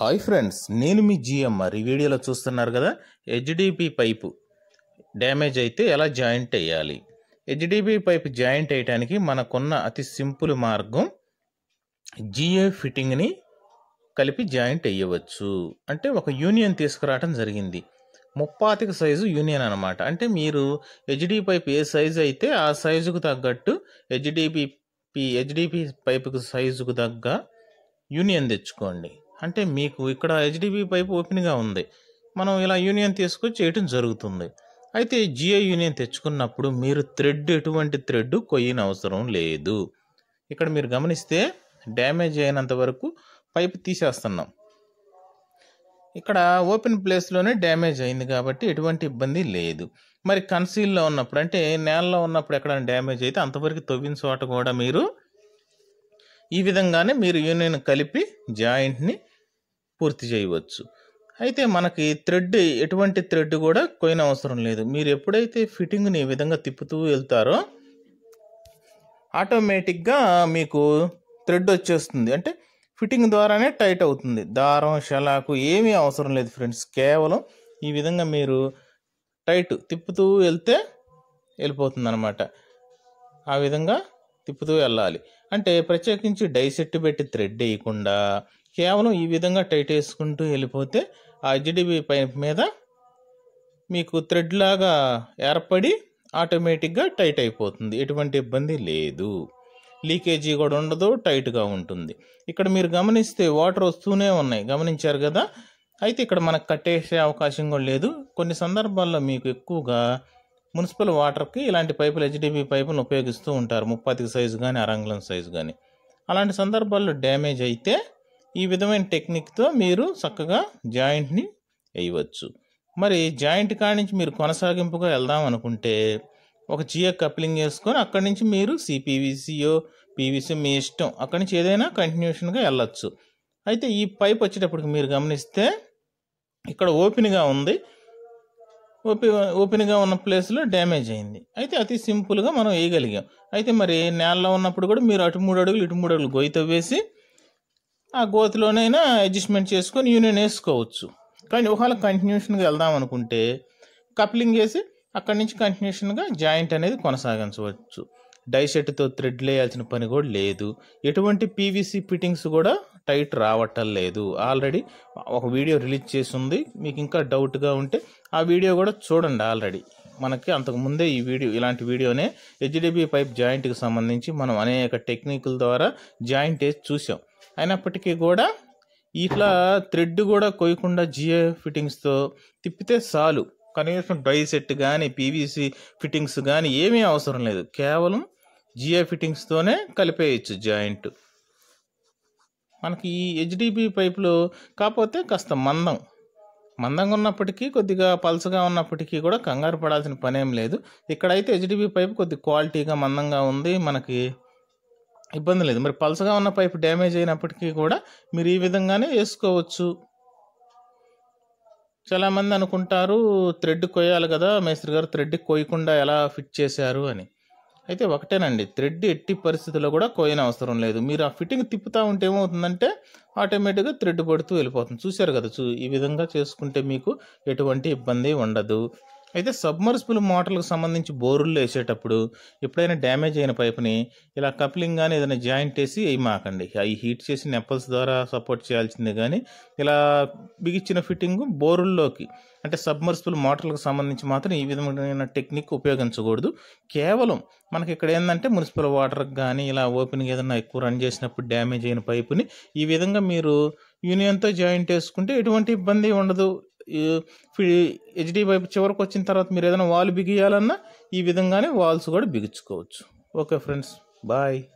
hi friends నేను మీ GMR ఈ వీడియోలో చూస్తున్నారు కదా హెచ్డిపి పైపు డ్యామేజ్ అయితే ఎలా జాయింట్ వేయాలి హెచ్డిపి పైపు జాయింట్ వేయడానికి మనకున్న అతి సింపుల్ మార్గం జిఏ ఫిట్టింగ్ని కలిపి జాయింట్ వేయవచ్చు అంటే ఒక యూనియన్ తీసుకురావడం జరిగింది ముప్పాతిక సైజు యూనియన్ అనమాట అంటే మీరు హెచ్డి పైప్ ఏ సైజు అయితే ఆ సైజుకు తగ్గట్టు హెచ్డిపి హెచ్డిపి పైపుకు సైజుకు తగ్గ యూనియన్ తెచ్చుకోండి అంటే మీకు ఇక్కడ హెచ్డిపి పైప్ ఓపెన్గా ఉంది మనం ఇలా యూనియన్ తీసుకొచ్చి చేయటం జరుగుతుంది అయితే జియో యూనియన్ తెచ్చుకున్నప్పుడు మీరు థ్రెడ్ ఎటువంటి థ్రెడ్ కొయ్యన అవసరం లేదు ఇక్కడ మీరు గమనిస్తే డ్యామేజ్ అయినంత వరకు పైపు తీసేస్తున్నాం ఇక్కడ ఓపెన్ ప్లేస్లోనే డ్యామేజ్ అయింది కాబట్టి ఎటువంటి ఇబ్బంది లేదు మరి కన్సీల్లో ఉన్నప్పుడు అంటే నేలలో ఉన్నప్పుడు ఎక్కడైనా డ్యామేజ్ అయితే అంతవరకు తవ్విన చోట కూడా మీరు ఈ విధంగానే మీరు యూనియన్ కలిపి జాయింట్ని పూర్తి చేయవచ్చు అయితే మనకి థ్రెడ్ ఎటువంటి థ్రెడ్ కూడా కొయిన అవసరం లేదు మీరు ఎప్పుడైతే ఫిట్టింగ్ని ఈ విధంగా తిప్పుతూ వెళ్తారో ఆటోమేటిక్గా మీకు థ్రెడ్ వచ్చేస్తుంది అంటే ఫిట్టింగ్ ద్వారానే టైట్ అవుతుంది దారం షలాకు ఏమీ అవసరం లేదు ఫ్రెండ్స్ కేవలం ఈ విధంగా మీరు టైట్ తిప్పుతూ వెళ్తే వెళ్ళిపోతుంది అనమాట ఆ విధంగా తిప్పుతూ వెళ్ళాలి అంటే ప్రత్యేకించి డై సెట్ పెట్టి థ్రెడ్ వేయకుండా కేవలం ఈ విధంగా టైట్ వేసుకుంటూ వెళ్ళిపోతే ఆ హెచ్డిబి పైప్ మీద మీకు థ్రెడ్ లాగా ఏర్పడి ఆటోమేటిక్గా టైట్ అయిపోతుంది ఎటువంటి ఇబ్బంది లేదు లీకేజీ కూడా ఉండదు టైట్గా ఉంటుంది ఇక్కడ మీరు గమనిస్తే వాటర్ వస్తూనే ఉన్నాయి గమనించారు కదా అయితే ఇక్కడ మనకు కట్టేసే అవకాశం కూడా లేదు కొన్ని సందర్భాల్లో మీకు ఎక్కువగా మున్సిపల్ వాటర్కి ఇలాంటి పైపులు హెచ్డిబి పైపులు ఉపయోగిస్తూ ఉంటారు ముప్పతికి సైజు కానీ అరంగులం సైజు కానీ అలాంటి సందర్భాల్లో డ్యామేజ్ అయితే ఈ విధమైన టెక్నిక్తో మీరు చక్కగా జాయింట్ని వేయవచ్చు మరి జాయింట్ కాడి నుంచి మీరు కొనసాగింపుగా వెళ్దాం అనుకుంటే ఒక జియో కప్లింగ్ చేసుకొని అక్కడి నుంచి మీరు సిపివిసియో పీవీసీ మీ ఇష్టం అక్కడి నుంచి ఏదైనా కంటిన్యూషన్గా వెళ్ళొచ్చు అయితే ఈ పైప్ వచ్చేటప్పటికి మీరు గమనిస్తే ఇక్కడ ఓపెన్గా ఉంది ఓపెన్ ఓపెన్గా ఉన్న ప్లేస్లో డ్యామేజ్ అయింది అయితే అతి సింపుల్గా మనం వేయగలిగాం అయితే మరి నేలలో ఉన్నప్పుడు కూడా మీరు అటు మూడు అడుగులు ఇటు మూడు అడుగులు గొయ్యి తవ్వేసి ఆ గోతిలోనైనా అడ్జస్ట్మెంట్ చేసుకొని యూనియన్ వేసుకోవచ్చు కానీ ఒకవేళ కంటిన్యూషన్గా వెళ్దాం అనుకుంటే కప్లింగ్ వేసి అక్కడి నుంచి కంటిన్యూషన్గా జాయింట్ అనేది కొనసాగించవచ్చు డై సెట్తో థ్రెడ్ వేయాల్సిన పని కూడా లేదు ఎటువంటి పీవీసీ ఫిట్టింగ్స్ కూడా టైట్ రావటం లేదు ఆల్రెడీ ఒక వీడియో రిలీజ్ చేసి ఉంది మీకు ఇంకా డౌట్గా ఉంటే ఆ వీడియో కూడా చూడండి ఆల్రెడీ మనకి అంతకు ముందే ఈ వీడియో ఇలాంటి వీడియోనే హెచ్డిబి పైప్ జాయింట్కి సంబంధించి మనం అనేక టెక్నికుల ద్వారా జాయింట్ వేసి చూసాం అయినప్పటికీ కూడా ఇట్లా థ్రెడ్ కూడా కొయ్యకుండా జియో ఫిట్టింగ్స్తో తిప్పితే చాలు కనీసం డై సెట్ కానీ పీవీసీ ఫిట్టింగ్స్ కానీ ఏమీ అవసరం లేదు కేవలం జియో ఫిట్టింగ్స్తోనే కలిపేయచ్చు జాయింట్ మనకి ఈ హెచ్డిబి పైపులు కాకపోతే కాస్త మందం మందంగా ఉన్నప్పటికీ కొద్దిగా పల్సగా ఉన్నప్పటికీ కూడా కంగారు పడాల్సిన పనేం లేదు ఇక్కడైతే హెచ్డిబి పైపు కొద్ది క్వాలిటీగా మందంగా ఉంది మనకి ఇబ్బంది లేదు మరి పల్సగా ఉన్న పైపు డ్యామేజ్ అయినప్పటికీ కూడా మీరు ఈ విధంగానే వేసుకోవచ్చు చాలామంది అనుకుంటారు థ్రెడ్ కొయ్యాలి కదా మేస్త్రి గారు థ్రెడ్ కొయ్యకుండా ఎలా ఫిట్ చేశారు అని అయితే ఒకటేనండి థ్రెడ్ ఎట్టి పరిస్థితుల్లో కూడా కోయన అవసరం లేదు మీరు ఆ ఫిట్టింగ్ తిప్పుతూ ఉంటే ఏమవుతుందంటే ఆటోమేటిక్గా థ్రెడ్ పడుతూ వెళ్ళిపోతుంది చూశారు కదా చూ ఈ విధంగా చేసుకుంటే మీకు ఎటువంటి ఇబ్బంది ఉండదు అయితే సబ్మర్సిబుల్ మోటార్లకు సంబంధించి బోరుల్లో వేసేటప్పుడు ఎప్పుడైనా డ్యామేజ్ అయిన పైపుని ఇలా కప్లింగ్ కానీ ఏదైనా జాయింట్ వేసి వేయమాకండి అవి హీట్ చేసి నెప్పల్స్ ద్వారా సపోర్ట్ చేయాల్సిందే కానీ ఇలా బిగిచ్చిన ఫిట్టింగ్ బోరుల్లోకి అంటే సబ్మర్సిబుల్ మోటార్లకు సంబంధించి మాత్రం ఈ విధమైన టెక్నిక్ ఉపయోగించకూడదు కేవలం మనకి ఇక్కడ ఏంటంటే మున్సిపల్ వాటర్కి కానీ ఇలా ఓపెన్గా ఏదైనా ఎక్కువ రన్ చేసినప్పుడు డ్యామేజ్ అయిన పైపుని ఈ విధంగా మీరు యూనియన్తో జాయింట్ వేసుకుంటే ఎటువంటి ఇబ్బంది ఉండదు హెచ్డి పైపు చివరికి వచ్చిన తర్వాత మీరు ఏదైనా వాల్ బిగియాలన్నా ఈ విధంగానే వాల్స్ కూడా బిగించుకోవచ్చు ఓకే ఫ్రెండ్స్ బాయ్